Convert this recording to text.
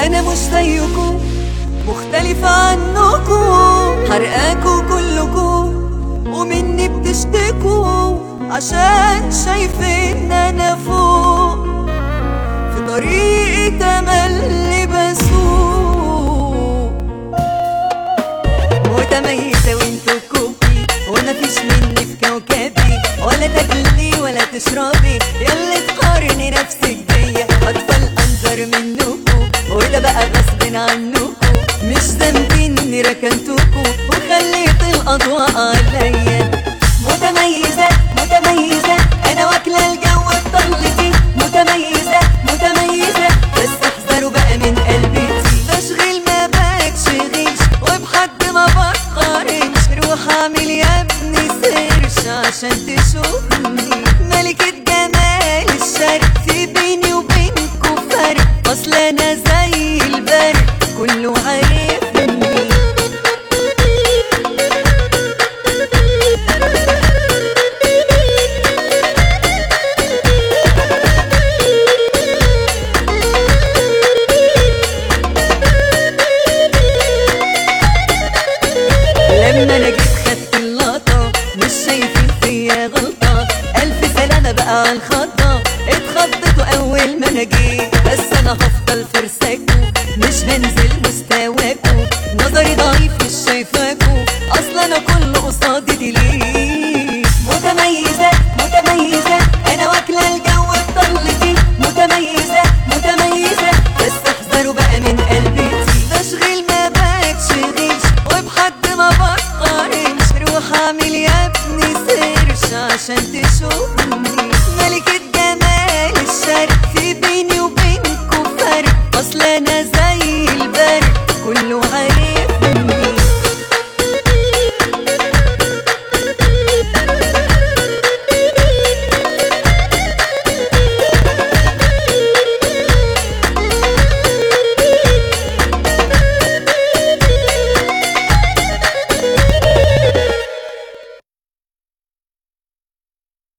انا مش زيكم مختلفة عنكم حرقاكوا كلكم ومني بتشتكوا عشان شايفين انا فوق في طريقي تملي بسوق متميزة وانتو كوبي ومفيش مني في كوكبي ولا تاكلي ولا تشربي يلا تقارني نفسك بيا اطفال انظر منكم وده بقى غصب عنكم مش ذنبي اني ركنتكم وخليت الاضواء عليا متميزة متميزة انا واكلة الجو بطلتي متميزة متميزة بس احذروا بقى من قلبتي بشغل ما بشغلش وبحد ما بقارنش روح اعمل يا ابني سيرش عشان تشوفني ملكة جمال الشرق في بيني وبينكوا فرق اصل انا زي البرق كله عارفني لما انا جيت خدت اللقطة مش شايفين فيا غلطة ألف سلامة بقى على الخطة اتخضيتوا أول ما أنا جيت بس أنا هفضل فرساكوا مش هنزل مستواكوا نظري ضعيف مش شايفاكوا أصلا أنا كل قصادي دي ليه متميزة متميزة أنا واكلة الجو بطلتي متميزة متميزة بس احذروا بقى من قلبتي بشغل ما بتشغلش وبحد ما بقارنش روح اعمل يا ابني سيرش عشان تشوفني ملكة